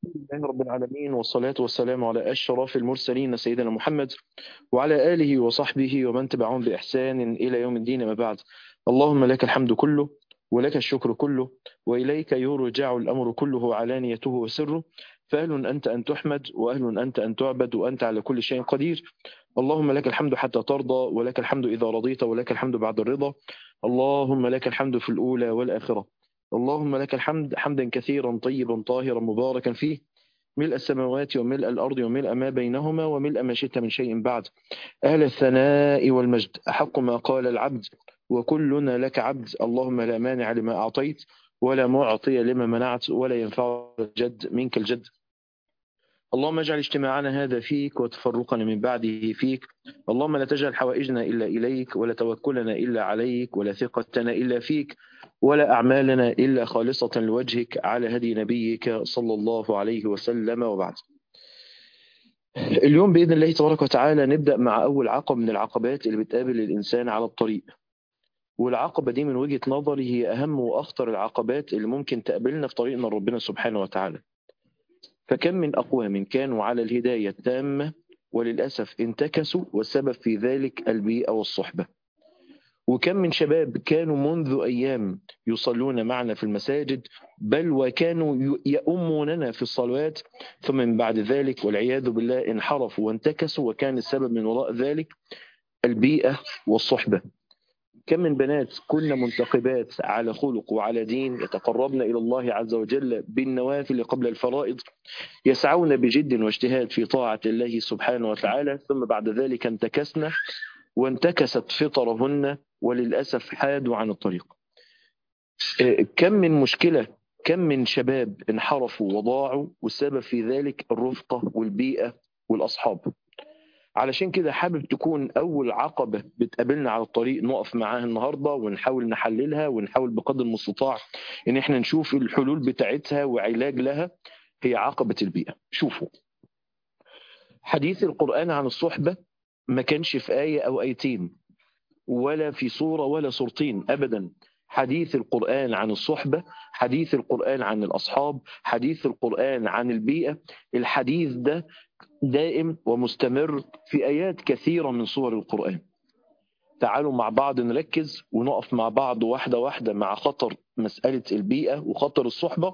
لله رب العالمين والصلاة والسلام على أشرف المرسلين سيدنا محمد وعلى آله وصحبه ومن تبعهم بإحسان إلى يوم الدين ما بعد اللهم لك الحمد كله ولك الشكر كله وإليك يرجع الأمر كله علانيته وسره فأهل أنت أن تحمد وأهل أنت أن تعبد وأنت على كل شيء قدير اللهم لك الحمد حتى ترضى ولك الحمد إذا رضيت ولك الحمد بعد الرضا اللهم لك الحمد في الأولى والآخرة اللهم لك الحمد حمدا كثيرا طيبا طاهرا مباركا فيه ملء السماوات وملء الأرض وملء ما بينهما وملء ما شئت من شيء بعد أهل الثناء والمجد أحق ما قال العبد وكلنا لك عبد اللهم لا مانع لما أعطيت ولا معطي لما منعت ولا ينفع الجد منك الجد اللهم اجعل اجتماعنا هذا فيك وتفرقنا من بعده فيك اللهم لا تجعل حوائجنا إلا إليك ولا توكلنا إلا عليك ولا ثقتنا إلا فيك ولا أعمالنا إلا خالصة لوجهك على هدي نبيك صلى الله عليه وسلم وبعد اليوم بإذن الله تبارك وتعالى نبدأ مع أول عقبة من العقبات اللي بتقابل الإنسان على الطريق والعقبة دي من وجهة نظري هي أهم وأخطر العقبات اللي ممكن تقابلنا في طريقنا لربنا سبحانه وتعالى فكم من أقوام كانوا على الهداية التامة وللأسف انتكسوا والسبب في ذلك البيئة والصحبة وكم من شباب كانوا منذ أيام يصلون معنا في المساجد بل وكانوا يؤموننا في الصلوات ثم من بعد ذلك والعياذ بالله انحرفوا وانتكسوا وكان السبب من وراء ذلك البيئة والصحبة كم من بنات كنا منتقبات على خلق وعلى دين يتقربن إلى الله عز وجل بالنوافل قبل الفرائض يسعون بجد واجتهاد في طاعة الله سبحانه وتعالى ثم بعد ذلك انتكسنا وانتكست فطرهن وللأسف حادوا عن الطريق كم من مشكلة كم من شباب انحرفوا وضاعوا والسبب في ذلك الرفقة والبيئة والأصحاب علشان كده حابب تكون أول عقبة بتقابلنا على الطريق نقف معاها النهاردة ونحاول نحللها ونحاول بقدر المستطاع إن إحنا نشوف الحلول بتاعتها وعلاج لها هي عقبة البيئة شوفوا حديث القرآن عن الصحبة ما كانش في آية أو آيتين ولا في صورة ولا صورتين أبدا حديث القرآن عن الصحبة حديث القرآن عن الأصحاب حديث القرآن عن البيئة الحديث ده دائم ومستمر في آيات كثيرة من صور القرآن تعالوا مع بعض نركز ونقف مع بعض واحدة واحدة مع خطر مسألة البيئة وخطر الصحبة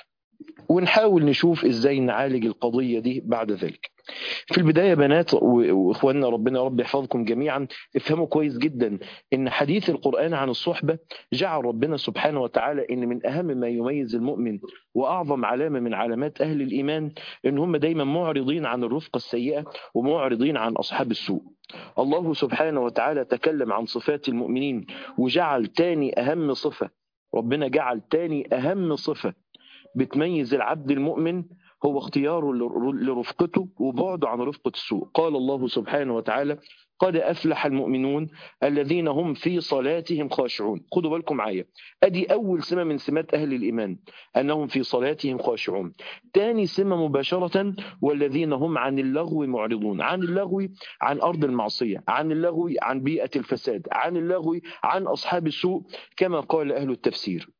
ونحاول نشوف ازاي نعالج القضية دي بعد ذلك في البداية بنات واخواننا ربنا رب يحفظكم جميعا افهموا كويس جدا ان حديث القرآن عن الصحبة جعل ربنا سبحانه وتعالى ان من اهم ما يميز المؤمن واعظم علامة من علامات اهل الايمان ان هم دايما معرضين عن الرفقة السيئة ومعرضين عن اصحاب السوء الله سبحانه وتعالى تكلم عن صفات المؤمنين وجعل تاني اهم صفة ربنا جعل تاني اهم صفة بتميز العبد المؤمن هو اختياره لرفقته وبعده عن رفقة السوء قال الله سبحانه وتعالى قد أفلح المؤمنون الذين هم في صلاتهم خاشعون خدوا بالكم معايا أدي أول سمة من سمات أهل الإيمان أنهم في صلاتهم خاشعون تاني سمة مباشرة والذين هم عن اللغو معرضون عن اللغو عن أرض المعصية عن اللغو عن بيئة الفساد عن اللغو عن أصحاب السوء كما قال أهل التفسير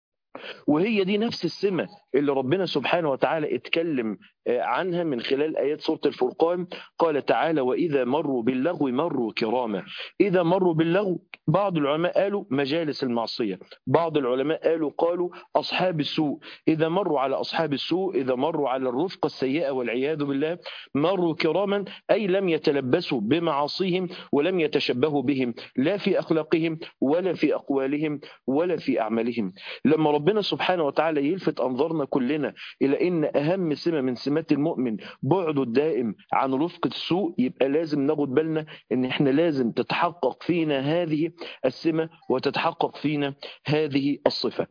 وهي دي نفس السمة اللي ربنا سبحانه وتعالى اتكلم عنها من خلال آيات سورة الفرقان قال تعالى وإذا مروا باللغو مروا كراما إذا مروا باللغو بعض العلماء قالوا مجالس المعصية بعض العلماء قالوا قالوا أصحاب السوء إذا مروا على أصحاب السوء إذا مروا على الرفقة السيئة والعياذ بالله مروا كراما أي لم يتلبسوا بمعاصيهم ولم يتشبهوا بهم لا في أخلاقهم ولا في أقوالهم ولا في أعمالهم لما ربنا سبحانه وتعالى يلفت أنظارنا كلنا إلى أن أهم سمة من سمات المؤمن بعده الدائم عن رفقة السوء يبقى لازم ناخد بالنا ان احنا لازم تتحقق فينا هذه السمة وتتحقق فينا هذه الصفة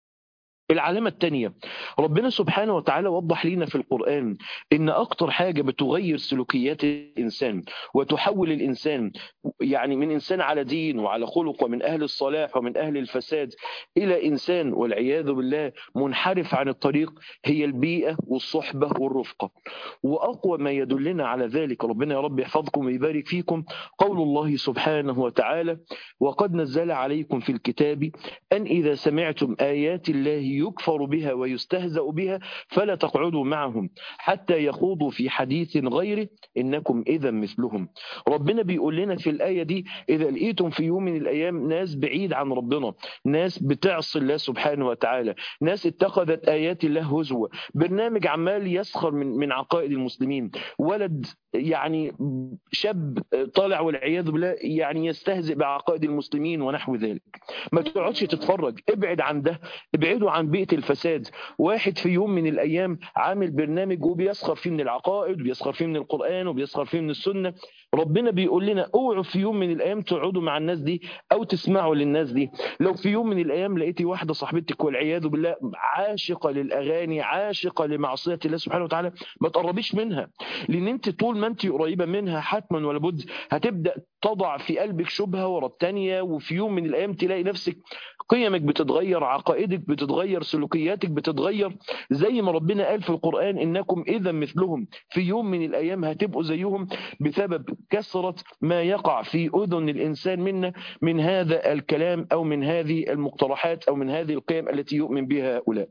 العلامة الثانية ربنا سبحانه وتعالى وضح لنا في القرآن إن أكتر حاجة بتغير سلوكيات الإنسان وتحول الإنسان يعني من إنسان على دين وعلى خلق ومن أهل الصلاح ومن أهل الفساد إلى إنسان والعياذ بالله منحرف عن الطريق هي البيئة والصحبة والرفقة وأقوى ما يدلنا على ذلك ربنا يا رب يحفظكم ويبارك فيكم قول الله سبحانه وتعالى وقد نزل عليكم في الكتاب أن إذا سمعتم آيات الله يكفر بها ويستهزأ بها فلا تقعدوا معهم حتى يخوضوا في حديث غيره إنكم إذا مثلهم ربنا بيقول لنا في الآية دي إذا لقيتم في يوم من الأيام ناس بعيد عن ربنا ناس بتعصي الله سبحانه وتعالى ناس اتخذت آيات الله هزوة برنامج عمال يسخر من من عقائد المسلمين ولد يعني شاب طالع والعياذ بالله يعني يستهزئ بعقائد المسلمين ونحو ذلك ما تقعدش تتفرج ابعد عن ده ابعدوا عن بيئة الفساد واحد في يوم من الأيام عامل برنامج وبيسخر فيه من العقائد وبيسخر فيه من القرآن وبيسخر فيه من السنة ربنا بيقول لنا اوعوا في يوم من الايام تقعدوا مع الناس دي او تسمعوا للناس دي لو في يوم من الايام لقيتي واحده صاحبتك والعياذ بالله عاشقه للاغاني عاشقه لمعصيه الله سبحانه وتعالى ما تقربيش منها لان انت طول ما انت قريبه منها حتما ولا بد هتبدا تضع في قلبك شبهه ورا الثانيه وفي يوم من الايام تلاقي نفسك قيمك بتتغير عقائدك بتتغير سلوكياتك بتتغير زي ما ربنا قال في القرآن إنكم إذا مثلهم في يوم من الأيام هتبقوا زيهم بسبب كثرة ما يقع في أذن الإنسان منا من هذا الكلام أو من هذه المقترحات أو من هذه القيم التي يؤمن بها هؤلاء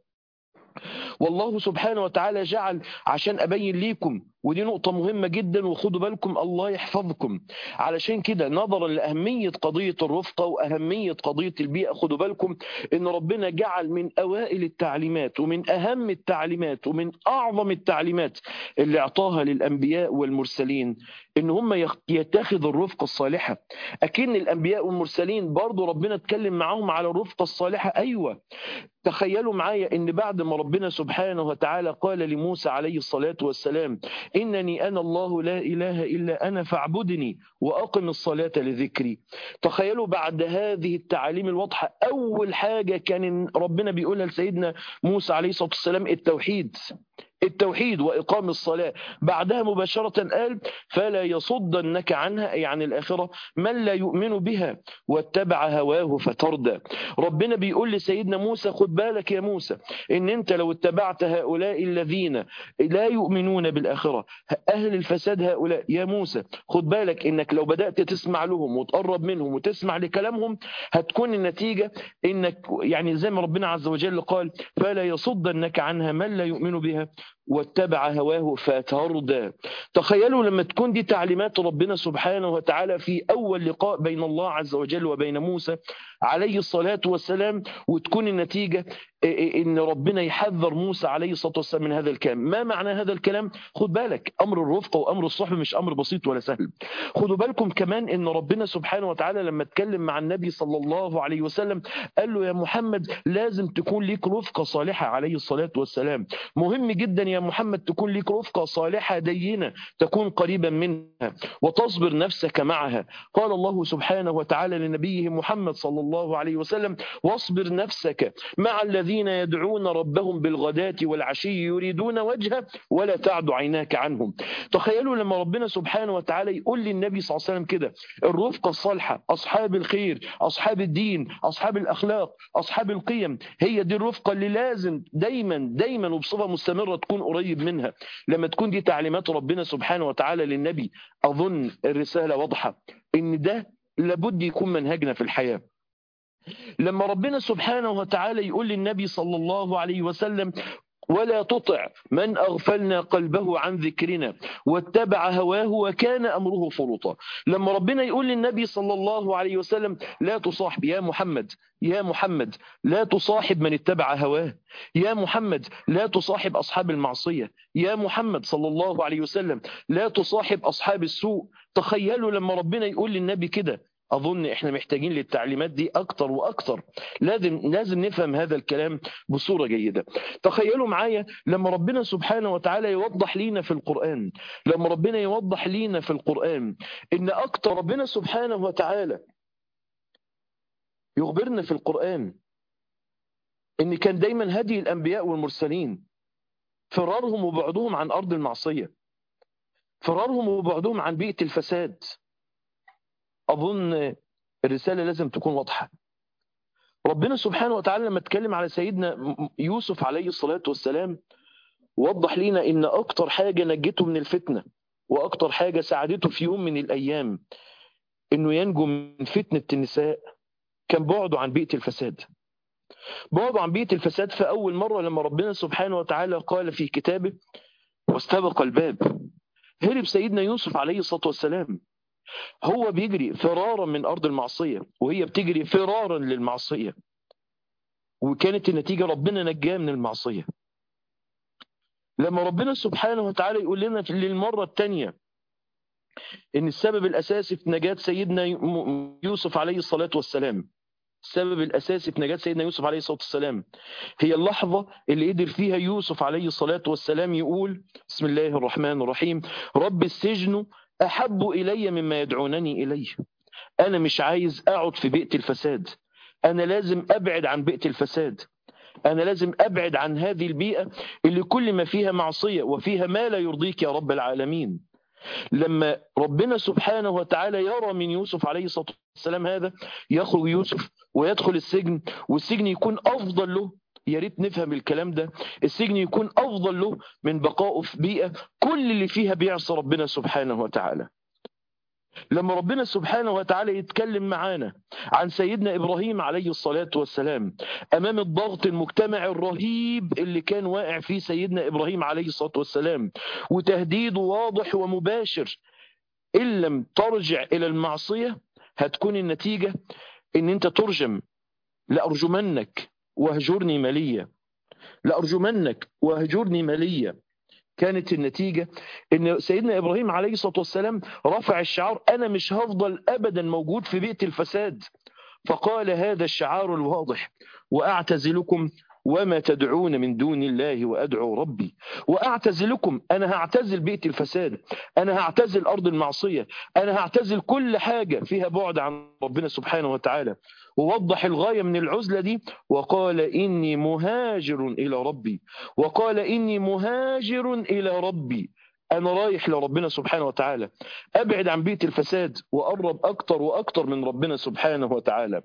والله سبحانه وتعالى جعل عشان أبين ليكم ودي نقطة مهمة جدا وخدوا بالكم الله يحفظكم علشان كده نظرا لأهمية قضية الرفقة وأهمية قضية البيئة خدوا بالكم إن ربنا جعل من أوائل التعليمات ومن أهم التعليمات ومن أعظم التعليمات اللي أعطاها للأنبياء والمرسلين إن هم يتخذوا الرفقة الصالحة أكن الأنبياء والمرسلين برضو ربنا اتكلم معاهم على الرفقة الصالحة أيوة تخيلوا معايا ان بعد ما ربنا سبحانه وتعالى قال لموسى عليه الصلاة والسلام إنني أنا الله لا إله إلا أنا فاعبدني وأقم الصلاة لذكري تخيلوا بعد هذه التعاليم الواضحة أول حاجة كان ربنا بيقولها لسيدنا موسى عليه الصلاة والسلام التوحيد التوحيد وإقام الصلاة بعدها مباشرة قال فلا يصدنك عنها أي عن الآخرة من لا يؤمن بها واتبع هواه فتردى ربنا بيقول لسيدنا موسى خد بالك يا موسى إن أنت لو اتبعت هؤلاء الذين لا يؤمنون بالآخرة أهل الفساد هؤلاء يا موسى خد بالك إنك لو بدأت تسمع لهم وتقرب منهم وتسمع لكلامهم هتكون النتيجة إنك يعني زي ما ربنا عز وجل قال فلا يصدنك عنها من لا يؤمن بها واتبع هواه فتردى تخيلوا لما تكون دي تعليمات ربنا سبحانه وتعالى في أول لقاء بين الله عز وجل وبين موسى عليه الصلاة والسلام وتكون النتيجة ان ربنا يحذر موسى عليه الصلاه والسلام من هذا الكلام ما معنى هذا الكلام خد بالك امر الرفقه وامر الصحبه مش امر بسيط ولا سهل خدوا بالكم كمان ان ربنا سبحانه وتعالى لما اتكلم مع النبي صلى الله عليه وسلم قال له يا محمد لازم تكون ليك رفقه صالحه عليه الصلاه والسلام مهم جدا يا محمد تكون ليك رفقه صالحه دينه تكون قريبا منها وتصبر نفسك معها قال الله سبحانه وتعالى لنبيه محمد صلى الله عليه وسلم واصبر نفسك مع الذين الذين يدعون ربهم بالغداة والعشي يريدون وجهه ولا تعد عيناك عنهم تخيلوا لما ربنا سبحانه وتعالى يقول للنبي صلى الله عليه وسلم كده الرفقة الصالحة أصحاب الخير أصحاب الدين أصحاب الأخلاق أصحاب القيم هي دي الرفقة اللي لازم دايما دايما وبصفة مستمرة تكون قريب منها لما تكون دي تعليمات ربنا سبحانه وتعالى للنبي أظن الرسالة واضحة إن ده لابد يكون منهجنا في الحياة لما ربنا سبحانه وتعالى يقول للنبي صلى الله عليه وسلم ولا تطع من أغفلنا قلبه عن ذكرنا واتبع هواه وكان أمره فرطا لما ربنا يقول للنبي صلى الله عليه وسلم لا تصاحب يا محمد يا محمد لا تصاحب من اتبع هواه يا محمد لا تصاحب أصحاب المعصية يا محمد صلى الله عليه وسلم لا تصاحب أصحاب السوء تخيلوا لما ربنا يقول للنبي كده اظن احنا محتاجين للتعليمات دي اكتر واكتر لازم لازم نفهم هذا الكلام بصوره جيده تخيلوا معايا لما ربنا سبحانه وتعالى يوضح لينا في القران لما ربنا يوضح لينا في القران ان اكتر ربنا سبحانه وتعالى يخبرنا في القران ان كان دايما هدي الانبياء والمرسلين فرارهم وبعدهم عن ارض المعصيه فرارهم وبعدهم عن بيئه الفساد أظن الرسالة لازم تكون واضحة ربنا سبحانه وتعالى لما اتكلم على سيدنا يوسف عليه الصلاة والسلام وضح لنا إن أكتر حاجة نجته من الفتنة وأكتر حاجة ساعدته في يوم من الأيام إنه ينجو من فتنة النساء كان بعده عن بيئة الفساد بعدوا عن بيئة الفساد في أول مرة لما ربنا سبحانه وتعالى قال في كتابه واستبق الباب هرب سيدنا يوسف عليه الصلاة والسلام هو بيجري فرارا من أرض المعصية وهي بتجري فرارا للمعصية وكانت النتيجة ربنا نجاه من المعصية لما ربنا سبحانه وتعالى يقول لنا للمرة الثانية إن السبب الأساسي في نجاة سيدنا يوسف عليه الصلاة والسلام السبب الأساسي في نجاة سيدنا يوسف عليه الصلاة والسلام هي اللحظة اللي قدر فيها يوسف عليه الصلاة والسلام يقول بسم الله الرحمن الرحيم رب السجن أحب إلي مما يدعونني إليه أنا مش عايز أقعد في بيئة الفساد أنا لازم أبعد عن بيئة الفساد أنا لازم أبعد عن هذه البيئة اللي كل ما فيها معصية وفيها ما لا يرضيك يا رب العالمين لما ربنا سبحانه وتعالى يرى من يوسف عليه الصلاة والسلام هذا يخرج يوسف ويدخل السجن والسجن يكون أفضل له يا ريت نفهم الكلام ده السجن يكون أفضل له من بقائه في بيئة كل اللي فيها بيعصى ربنا سبحانه وتعالى لما ربنا سبحانه وتعالى يتكلم معانا عن سيدنا إبراهيم عليه الصلاة والسلام أمام الضغط المجتمعي الرهيب اللي كان واقع فيه سيدنا إبراهيم عليه الصلاة والسلام وتهديده واضح ومباشر إن لم ترجع إلى المعصية هتكون النتيجة إن أنت ترجم لأرجمنك واهجرني مليا لأرجمنك واهجرني مليا كانت النتيجة ان سيدنا ابراهيم عليه الصلاة والسلام رفع الشعار انا مش هفضل ابدا موجود في بيئة الفساد فقال هذا الشعار الواضح واعتزلكم وما تدعون من دون الله وادعو ربي واعتزلكم انا هعتزل بيئة الفساد انا هعتزل ارض المعصية انا هعتزل كل حاجة فيها بعد عن ربنا سبحانه وتعالى ووضح الغاية من العزلة دي وقال إني مهاجر إلى ربي وقال إني مهاجر إلى ربي أنا رايح لربنا سبحانه وتعالى أبعد عن بيئة الفساد وأقرب أكتر وأكتر من ربنا سبحانه وتعالى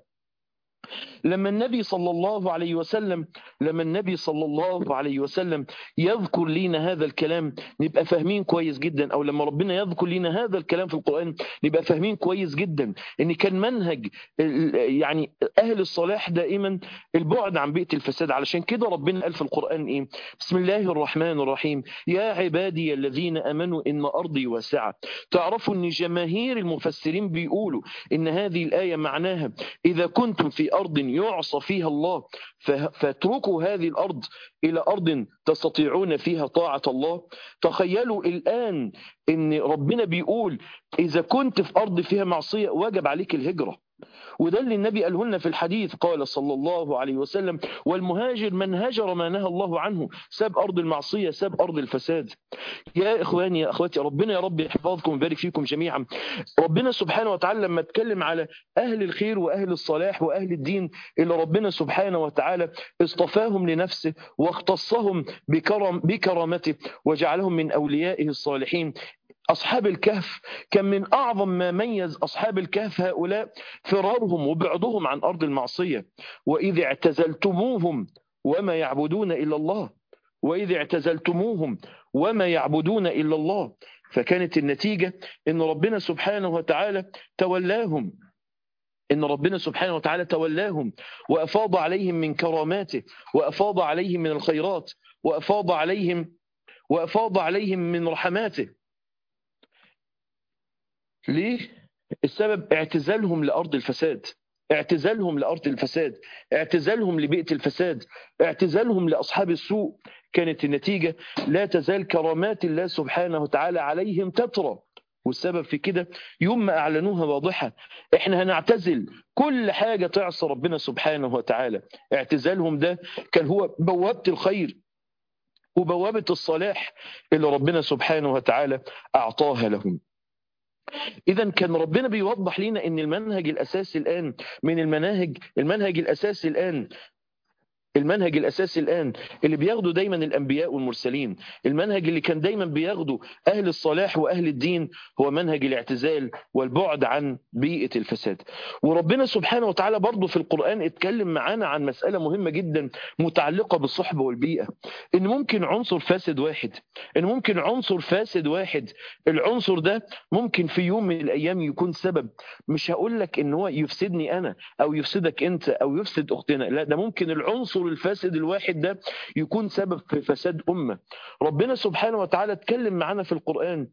لما النبي صلى الله عليه وسلم لما النبي صلى الله عليه وسلم يذكر لنا هذا الكلام نبقى فاهمين كويس جدا او لما ربنا يذكر لنا هذا الكلام في القرآن نبقى فاهمين كويس جدا ان كان منهج يعني اهل الصلاح دائما البعد عن بيئة الفساد علشان كده ربنا قال في القرآن ايه بسم الله الرحمن الرحيم يا عبادي الذين امنوا ان ارضي واسعة تعرفوا ان جماهير المفسرين بيقولوا ان هذه الآية معناها اذا كنتم في أرض يعصى فيها الله فاتركوا هذه الأرض إلى أرض تستطيعون فيها طاعة الله تخيلوا الآن إن ربنا بيقول إذا كنت في أرض فيها معصية وجب عليك الهجرة وده اللي النبي قاله لنا في الحديث قال صلى الله عليه وسلم والمهاجر من هجر ما نهى الله عنه ساب أرض المعصية ساب أرض الفساد يا إخواني يا أخواتي ربنا يا رب يحفظكم ويبارك فيكم جميعا ربنا سبحانه وتعالى لما اتكلم على أهل الخير وأهل الصلاح وأهل الدين اللي ربنا سبحانه وتعالى اصطفاهم لنفسه واختصهم بكرم بكرامته وجعلهم من أوليائه الصالحين أصحاب الكهف كان من أعظم ما ميز أصحاب الكهف هؤلاء فرارهم وبعدهم عن أرض المعصية وإذ اعتزلتموهم وما يعبدون إلا الله وإذ اعتزلتموهم وما يعبدون إلا الله فكانت النتيجة إن ربنا سبحانه وتعالى تولاهم إن ربنا سبحانه وتعالى تولاهم وأفاض عليهم من كراماته وأفاض عليهم من الخيرات وأفاض عليهم وأفاض عليهم من رحماته ليه؟ السبب اعتزالهم لأرض الفساد اعتزالهم لأرض الفساد اعتزالهم لبيئة الفساد اعتزالهم لأصحاب السوء كانت النتيجة لا تزال كرامات الله سبحانه وتعالى عليهم تترى والسبب في كده يوم ما أعلنوها واضحة احنا هنعتزل كل حاجة تعصى ربنا سبحانه وتعالى اعتزالهم ده كان هو بوابة الخير وبوابة الصلاح اللي ربنا سبحانه وتعالى أعطاها لهم إذا كان ربنا بيوضح لنا إن المنهج الأساسي الآن من المناهج المنهج الأساسي الآن المنهج الأساسي الآن اللي بياخده دايما الأنبياء والمرسلين المنهج اللي كان دايما بياخده أهل الصلاح وأهل الدين هو منهج الاعتزال والبعد عن بيئة الفساد وربنا سبحانه وتعالى برضه في القرآن اتكلم معانا عن مسألة مهمة جدا متعلقة بالصحبة والبيئة إن ممكن عنصر فاسد واحد إن ممكن عنصر فاسد واحد العنصر ده ممكن في يوم من الأيام يكون سبب مش هقول لك إن هو يفسدني أنا أو يفسدك أنت أو يفسد أختنا لا ده ممكن العنصر الفاسد الواحد ده يكون سبب في فساد أمة ربنا سبحانه وتعالى اتكلم معانا في القرآن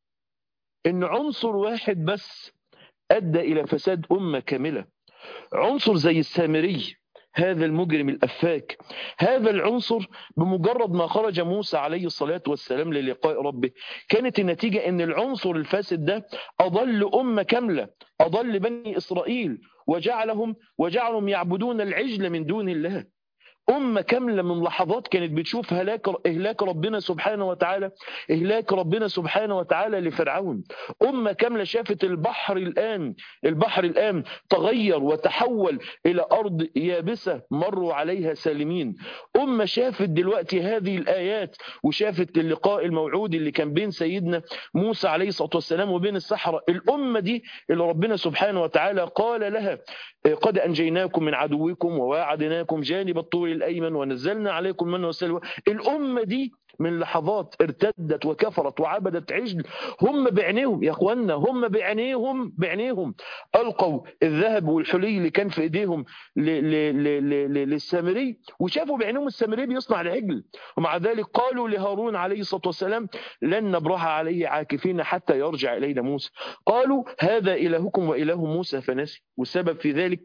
إن عنصر واحد بس أدى إلى فساد أمة كاملة عنصر زي السامري هذا المجرم الأفاك هذا العنصر بمجرد ما خرج موسى عليه الصلاة والسلام للقاء ربه كانت النتيجة أن العنصر الفاسد ده أضل أمة كاملة أضل بني إسرائيل وجعلهم وجعلهم يعبدون العجل من دون الله أمة كاملة من لحظات كانت بتشوف هلاك إهلاك ربنا سبحانه وتعالى إهلاك ربنا سبحانه وتعالى لفرعون أمة كاملة شافت البحر الآن البحر الآن تغير وتحول إلى أرض يابسة مروا عليها سالمين أمة شافت دلوقتي هذه الآيات وشافت اللقاء الموعود اللي كان بين سيدنا موسى عليه الصلاة والسلام وبين السحرة الأمة دي اللي ربنا سبحانه وتعالى قال لها قد أنجيناكم من عدوكم وواعدناكم جانب الطول الأيمن ونزلنا عليكم من والسلوى الأمة دي من لحظات ارتدت وكفرت وعبدت عجل هم بعينيهم يا اخوانا هم بعينيهم بعينيهم القوا الذهب والحلي اللي كان في ايديهم للسامري وشافوا بعينيهم السامري بيصنع العجل ومع ذلك قالوا لهارون عليه الصلاه والسلام لن نبرح عليه عاكفين حتى يرجع الينا موسى قالوا هذا الهكم واله موسى فنسي والسبب في ذلك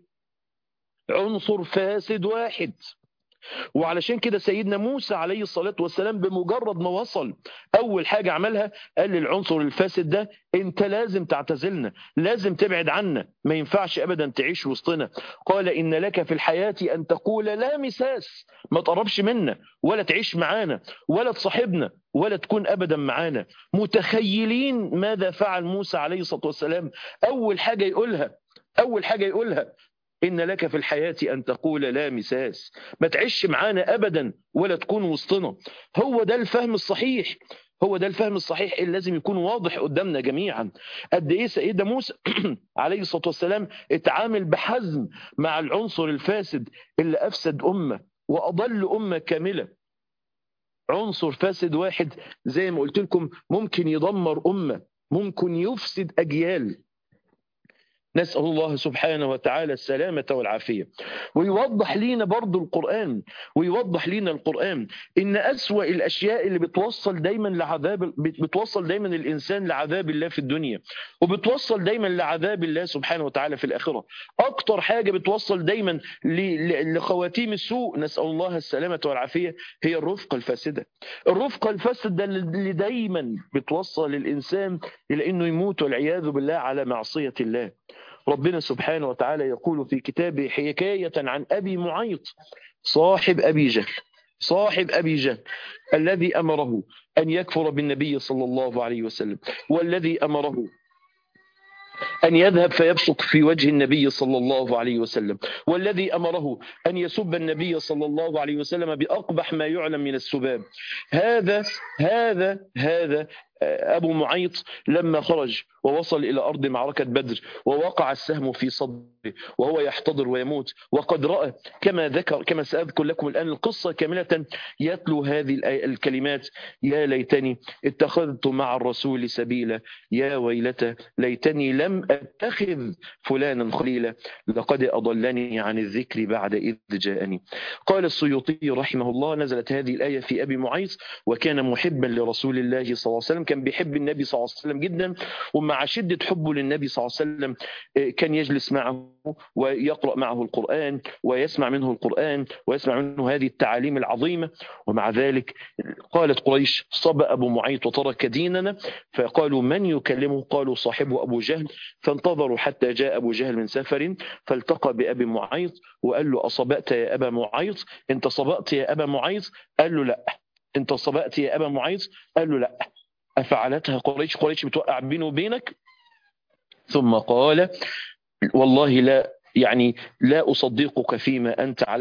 عنصر فاسد واحد وعلشان كده سيدنا موسى عليه الصلاة والسلام بمجرد ما وصل أول حاجة عملها قال للعنصر الفاسد ده أنت لازم تعتزلنا لازم تبعد عنا ما ينفعش أبدا تعيش وسطنا قال إن لك في الحياة أن تقول لا مساس ما تقربش منا ولا تعيش معانا ولا تصاحبنا ولا تكون أبدا معانا متخيلين ماذا فعل موسى عليه الصلاة والسلام أول حاجة يقولها أول حاجة يقولها إن لك في الحياة أن تقول لا مساس ما تعيش معانا أبدا ولا تكون وسطنا هو ده الفهم الصحيح هو ده الفهم الصحيح اللي لازم يكون واضح قدامنا جميعا قد ايه سيدنا موسى عليه الصلاه والسلام اتعامل بحزم مع العنصر الفاسد اللي افسد امه واضل امه كامله عنصر فاسد واحد زي ما قلت لكم ممكن يدمر امه ممكن يفسد اجيال نسأل الله سبحانه وتعالى السلامة والعافية ويوضح لينا برضو القرآن ويوضح لينا القرآن إن أسوأ الأشياء اللي بتوصل دايما لعذاب بتوصل دايما الإنسان لعذاب الله في الدنيا وبتوصل دايما لعذاب الله سبحانه وتعالى في الآخرة أكتر حاجة بتوصل دايما لخواتيم السوء نسأل الله السلامة والعافية هي الرفقة الفاسدة الرفقة الفاسدة اللي دايما بتوصل الإنسان إلى أنه يموت والعياذ بالله على معصية الله ربنا سبحانه وتعالى يقول في كتابه حكاية عن أبي معيط صاحب أبي جهل صاحب أبي جهل الذي أمره أن يكفر بالنبي صلى الله عليه وسلم والذي أمره أن يذهب فيبصق في وجه النبي صلى الله عليه وسلم والذي أمره أن يسب النبي صلى الله عليه وسلم بأقبح ما يعلم من السباب هذا هذا هذا أبو معيط لما خرج ووصل إلى أرض معركة بدر ووقع السهم في صدره وهو يحتضر ويموت وقد رأى كما ذكر كما سأذكر لكم الآن القصة كاملة يتلو هذه الكلمات يا ليتني اتخذت مع الرسول سبيلا يا ويلتى ليتني لم أتخذ فلانا خليلا لقد أضلني عن الذكر بعد إذ جاءني قال السيوطي رحمه الله نزلت هذه الآية في أبي معيط وكان محبا لرسول الله صلى الله عليه وسلم كان بيحب النبي صلى الله عليه وسلم جدا ومع شدة حبه للنبي صلى الله عليه وسلم كان يجلس معه ويقرأ معه القرآن ويسمع منه القرآن ويسمع منه هذه التعاليم العظيمة ومع ذلك قالت قريش صب أبو معيط وترك ديننا فقالوا من يكلمه قالوا صاحبه أبو جهل فانتظروا حتى جاء أبو جهل من سفر فالتقى بأبي معيط وقال له أصبأت يا أبا معيط أنت صبأت يا أبا معيط قال له لا أنت صبأت يا أبا معيط قال له لا أفعلتها قريش قريش بتوقع بينه وبينك ثم قال والله لا يعني لا أصدقك فيما أنت عليه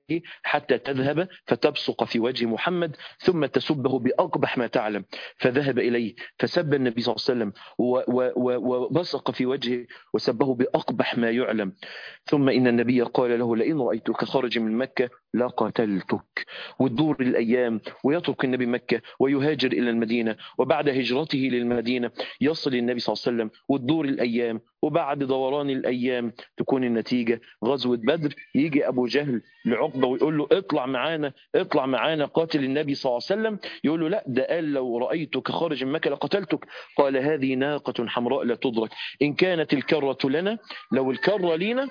حتى تذهب فتبصق في وجه محمد ثم تسبه بأقبح ما تعلم فذهب إليه فسب النبي صلى الله عليه وسلم وبصق في وجهه وسبه بأقبح ما يعلم ثم إن النبي قال له لئن رأيتك خارج من مكة لقتلتك وتدور الأيام ويترك النبي مكة ويهاجر إلى المدينة وبعد هجرته للمدينة يصل النبي صلى الله عليه وسلم وتدور الأيام وبعد دوران الأيام تكون النتيجة غزوة بدر يجي أبو جهل لعقبة ويقول له اطلع معانا اطلع معانا قاتل النبي صلى الله عليه وسلم يقول له لا ده قال لو رأيتك خارج من مكة لقتلتك قال هذه ناقة حمراء لا تدرك إن كانت الكرة لنا لو الكرة لينا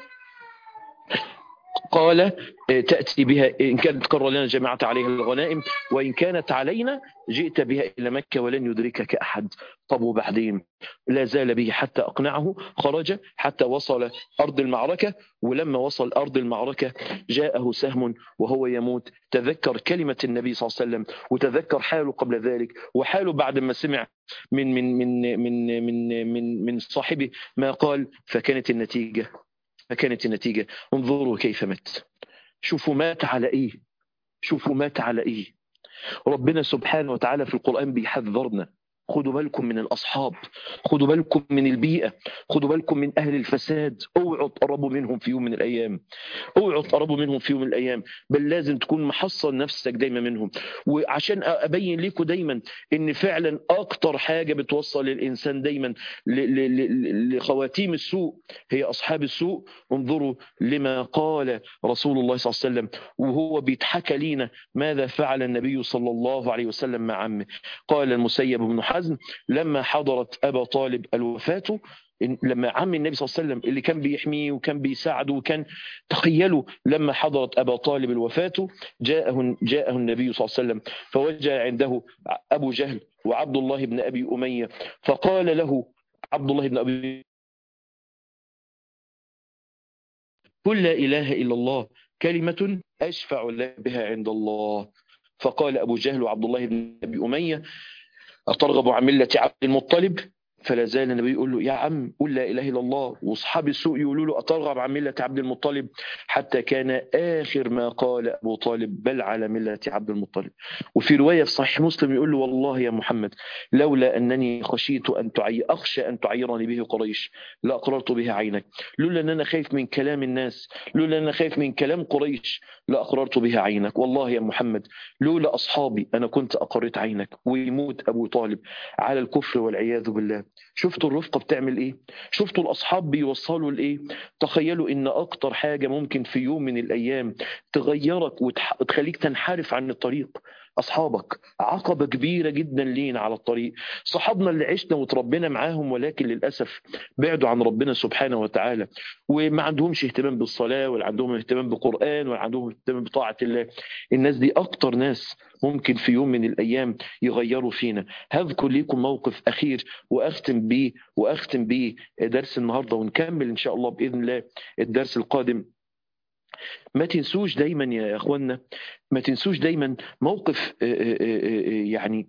قال تأتي بها إن كانت قرر لنا جماعة عليها الغنائم وإن كانت علينا جئت بها إلى مكة ولن يدركك أحد طب وبعدين لا زال به حتى أقنعه خرج حتى وصل أرض المعركة ولما وصل أرض المعركة جاءه سهم وهو يموت تذكر كلمة النبي صلى الله عليه وسلم وتذكر حاله قبل ذلك وحاله بعد ما سمع من من من من من من, من صاحبه ما قال فكانت النتيجة فكانت النتيجة انظروا كيف مات شوفوا مات على ايه شوفوا مات على ايه ربنا سبحانه وتعالى في القرآن بيحذرنا خدوا بالكم من الأصحاب خدوا بالكم من البيئة خدوا بالكم من أهل الفساد اوعوا تقربوا منهم في يوم من الأيام اوعوا تقربوا منهم في يوم من الأيام بل لازم تكون محصن نفسك دايما منهم وعشان أبين لكم دايما إن فعلا أكتر حاجة بتوصل الإنسان دايما لخواتيم السوء هي أصحاب السوء انظروا لما قال رسول الله صلى الله عليه وسلم وهو بيتحكى لينا ماذا فعل النبي صلى الله عليه وسلم مع عمه قال المسيب بن حزم حزم لما حضرت أبا طالب الوفاة لما عم النبي صلى الله عليه وسلم اللي كان بيحميه وكان بيساعده وكان تخيلوا لما حضرت أبا طالب الوفاة جاءه, جاءه النبي صلى الله عليه وسلم فوجه عنده أبو جهل وعبد الله بن أبي أمية فقال له عبد الله بن أبي قل لا إله إلا الله كلمة أشفع بها عند الله فقال أبو جهل وعبد الله بن أبي أمية أترغب عن ملة عبد المطلب فلا زال النبي يقول له يا عم قل لا اله الا الله واصحاب السوء يقولوا له اترغب عن مله عبد المطلب حتى كان اخر ما قال ابو طالب بل على مله عبد المطلب وفي روايه في صحيح مسلم يقول له والله يا محمد لولا انني خشيت ان تعي اخشى ان تعيرني به قريش لاقررت به عينك لولا ان انا خايف من كلام الناس لولا ان انا خايف من كلام قريش لاقررت به عينك والله يا محمد لولا اصحابي انا كنت اقريت عينك ويموت ابو طالب على الكفر والعياذ بالله شفتوا الرفقة بتعمل ايه شفتوا الاصحاب بيوصلوا لايه تخيلوا ان اكتر حاجة ممكن في يوم من الايام تغيرك وتخليك تنحرف عن الطريق اصحابك عقبة كبيرة جدا لينا على الطريق صحابنا اللي عشنا وتربينا معاهم ولكن للاسف بعدوا عن ربنا سبحانه وتعالى وما عندهمش اهتمام بالصلاة ولا عندهم اهتمام بقرآن ولا عندهم اهتمام بطاعة الله الناس دي اكتر ناس ممكن في يوم من الأيام يغيروا فينا هذكر لكم موقف أخير وأختم به وأختم به درس النهاردة ونكمل إن شاء الله بإذن الله الدرس القادم ما تنسوش دايما يا اخوانا ما تنسوش دايما موقف يعني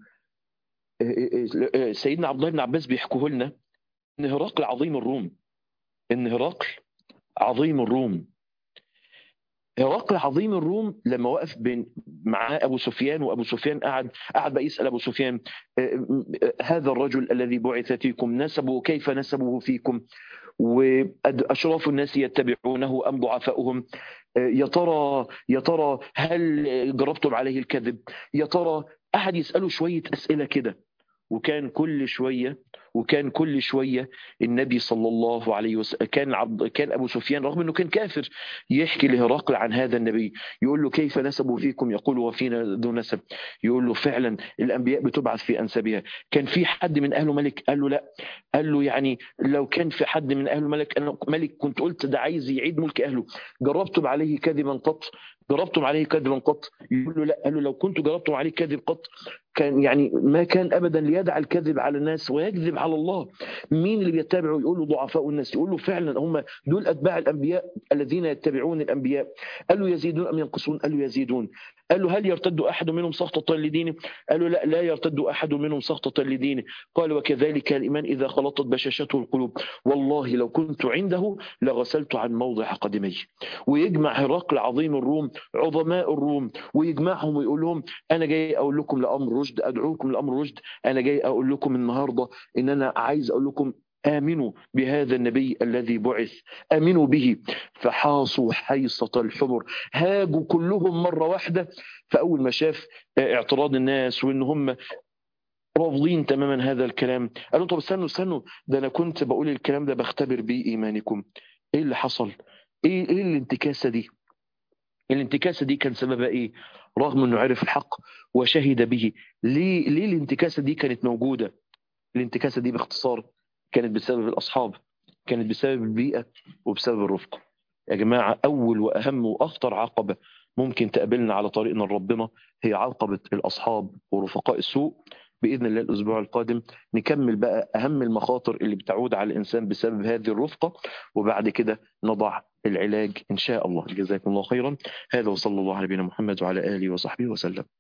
سيدنا عبد الله بن عباس بيحكوه لنا ان هرقل عظيم الروم ان هرقل عظيم الروم هرقل عظيم الروم لما وقف بين معاه ابو سفيان وابو سفيان قعد قعد بقى يسال ابو سفيان هذا الرجل الذي بعث فيكم نسبه كيف نسبه فيكم واشراف الناس يتبعونه ام ضعفاؤهم يا ترى يا ترى هل جربتم عليه الكذب يا ترى قعد يساله شويه اسئله كده وكان كل شويه وكان كل شويه النبي صلى الله عليه وسلم كان عبد كان ابو سفيان رغم انه كان كافر يحكي لهرقل عن هذا النبي يقول له كيف نسبوا فيكم يقول وفينا ذو نسب يقول له فعلا الانبياء بتبعث في انسابها كان في حد من اهله ملك قال له لا قال له يعني لو كان في حد من اهله ملك انا ملك كنت قلت ده عايز يعيد ملك اهله جربتم عليه كذبا قط جربتم عليه كذبا قط يقول له لا قال له لو كنت جربتم عليه كذب قط كان يعني ما كان ابدا ليدع الكذب على الناس ويكذب على الله مين اللي بيتبعوا يقول له ضعفاء الناس يقول له فعلا هم دول اتباع الانبياء الذين يتبعون الانبياء قال له يزيدون ام ينقصون قال له يزيدون قال له هل يرتد أحد منهم سخطة لدينه قال له لا لا يرتد أحد منهم سخطة لدينه قال وكذلك الإيمان إذا خلطت بشاشته القلوب والله لو كنت عنده لغسلت عن موضع قدمي ويجمع هرقل عظيم الروم عظماء الروم ويجمعهم ويقول لهم أنا جاي أقول لكم لأمر رشد أدعوكم لأمر رشد أنا جاي أقول لكم النهاردة إن أنا عايز أقول لكم آمنوا بهذا النبي الذي بعث آمنوا به فحاصوا حيصة الحمر هاجوا كلهم مرة واحدة فأول ما شاف اعتراض الناس وإن هم رافضين تماما هذا الكلام قالوا طب استنوا استنوا ده أنا كنت بقول الكلام ده بختبر بيه إيمانكم إيه اللي حصل إيه, إيه الانتكاسة دي الانتكاسة دي كان سببها إيه رغم أنه عرف الحق وشهد به ليه, ليه الانتكاسة دي كانت موجودة الانتكاسة دي باختصار كانت بسبب الأصحاب كانت بسبب البيئة وبسبب الرفقة يا جماعة أول وأهم وأخطر عقبة ممكن تقابلنا على طريقنا لربنا هي عقبة الأصحاب ورفقاء السوء بإذن الله الأسبوع القادم نكمل بقى أهم المخاطر اللي بتعود على الإنسان بسبب هذه الرفقة وبعد كده نضع العلاج إن شاء الله جزاكم الله خيرا هذا وصلى الله على نبينا محمد وعلى آله وصحبه وسلم